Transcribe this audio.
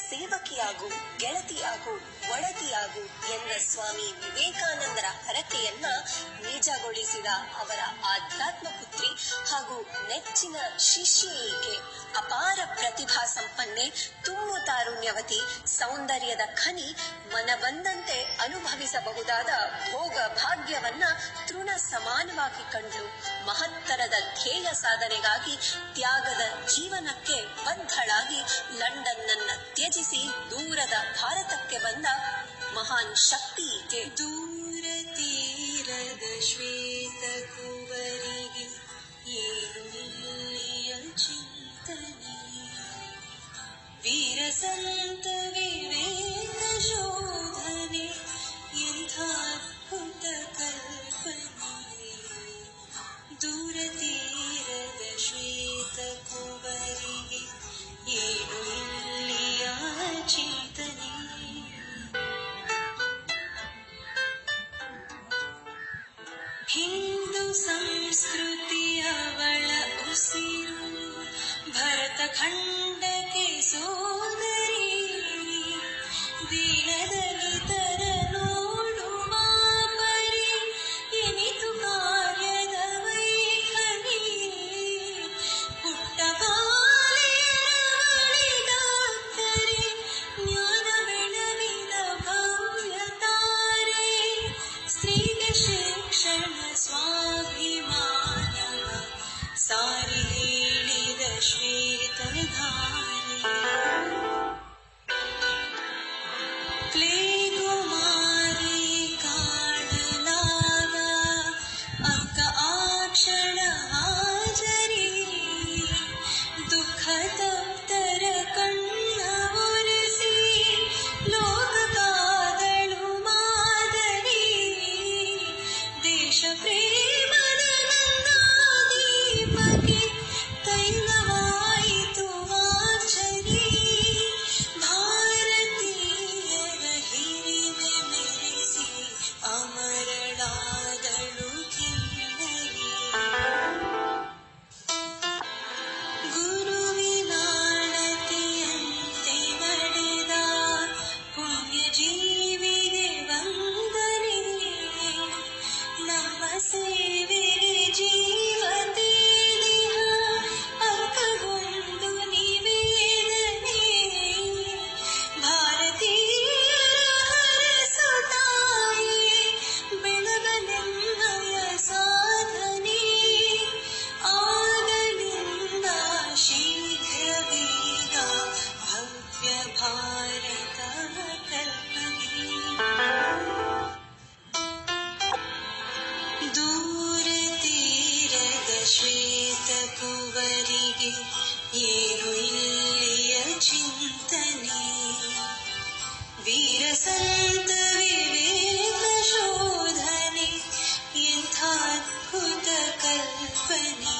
ಸೇವಕಿಯಾಗು ಗೆಳತಿಯಾಗು ಒಡತಿಯಾಗು ಎಂದ ಸ್ವಾಮಿ ವಿವೇಕಾನಂದರ ಹರಕೆಯನ್ನ ನಿಜಗೊಳಿಸಿದ ಅವರ ಆಧ್ಯಾತ್ಮ ಪುತ್ರಿ ಹಾಗೂ ನೆಚ್ಚಿನ ಶಿಷ್ಯೆ ಈಕೆ ಅಪಾರ ಪ್ರತಿಭಾ ಸಂಪನ್ನೆ ತುಂಬು ತಾರುಣ್ಯವತಿ ಸೌಂದರ್ಯದ ಖನಿ ಮನ ಬಂದಂತೆ ಅನುಭವಿಸಬಹುದಾದ ಭೋಗ ಭಾಗ್ಯವನ್ನ ತೃಣ ಸಮಾನವಾಗಿ ಕಂಡ್ಲು ಮಹತ್ತರದ ಧ್ಯೇಯ ಸಾಧನೆಗಾಗಿ ತ್ಯಾಗದ ಜೀವನಕ್ಕೆ ಬದ್ಧಳಾಗಿ ಲಂಡನ್ನನ್ನ ತ್ಯಜಿಸಿ ದೂರದ ಭಾರತಕ್ಕೆ ಬಂದ ಮಹಾನ್ ಶಕ್ತಿ ಈಕೆ ದೂರ ತೀರದ ಶ್ವೇತ ಕುವರಿಗೆ ಏನು ಇಲ್ಲಿಯ ಚಿಂತನೆ ವೀರ ಸಂತ ವಿವೇಕ ಶೋಧನೆ ಎಂಥ ಅದ್ಭುತ ಕಲ್ಪನೆ ದೂರ ತೀರದ ಶ್ವೇತ ಕುವರಿಗೆ ಏನು ಇಲ್ಲಿಯ ಚಿಂತನೆ ಹಿಂದೂ ಸಂಸ್ಕೃತಿಯವಳ ಉಸಿರು ಭರತ ಖಂಡಕ್ಕೆ ಸೋದರಿ ದೀನದಲಿತರ ನೋಡುವ ಪರಿ ಎನಿತು ಕಾರ್ಯದ ವೈಖರಿ ಪುಟ್ಟ ಡಾಕ್ಟರಿ ಜ್ಞಾನ ಬೆಳವಿನ ಭವ್ಯ ತಾರೆ ಸ್ತ್ರೀಗೆ ಶಿಕ್ಷಣ ಸ್ವಾಭಿಮಾನವ ಸಾರಿ ಹೇಳಿದ ಶ್ವೇತಧಾರಿ ಕ್ಲೇಗುಮಾರಿ ಕಾಡಲಾಗ ಅಕ್ಕ ಆ ಕ್ಷಣ ಹಾಜರಿ ದುಃಖ ತಪ್ತರ ಕಣ್ಣ ಒರೆಸಿ ಲೋಕಕಾದಳು ಮಾದರಿ ದೇಶ ಪ್ರೇಮದ ನಂದಾದೀಪಕ್ಕೆ ತೈಲವಾಯಿತು ವಾಚರಿ ಭಾರತೀಯರ ಹಿರಿಮೆ ಮೆರೆಸಿ ಅಮರಳಾದಳು ಕಿನ್ನರಿ ಗುರುವಿನಾಳತಿಯಂತೆ ನಡೆದ ಪುಣ್ಯ ಜೀವಿಗೆ ವಂದನೆ ನಮ್ಮ ಸೇವೆಗೆ ಜೀವತೇದಿಹ ಅಕ್ಕಗೊಂದು ನಿವೇದನೆ ಭಾರತೀಯರ ಹರಸುತ್ತಾಯಿ ಬೆಳಗನೆಮ್ಮಯ ಸಾಧನೆ ಆಗಲಿಂದ ಶೀಘ್ರವೀಗ ಭವ್ಯ ಭಾರತ ಕಲ್ಪನೆ ದೂರ ತೀರದ ಶ್ವೇತ ಕುವರಿಗೆ ಏನು ಇಲ್ಲಿಯ ಚಿಂತನೆ ವೀರ ಸಂತ ವಿವೇಕ ಶೋಧನೆ ಎಂಥ ಅದ್ಭುತ ಕಲ್ಪನೆ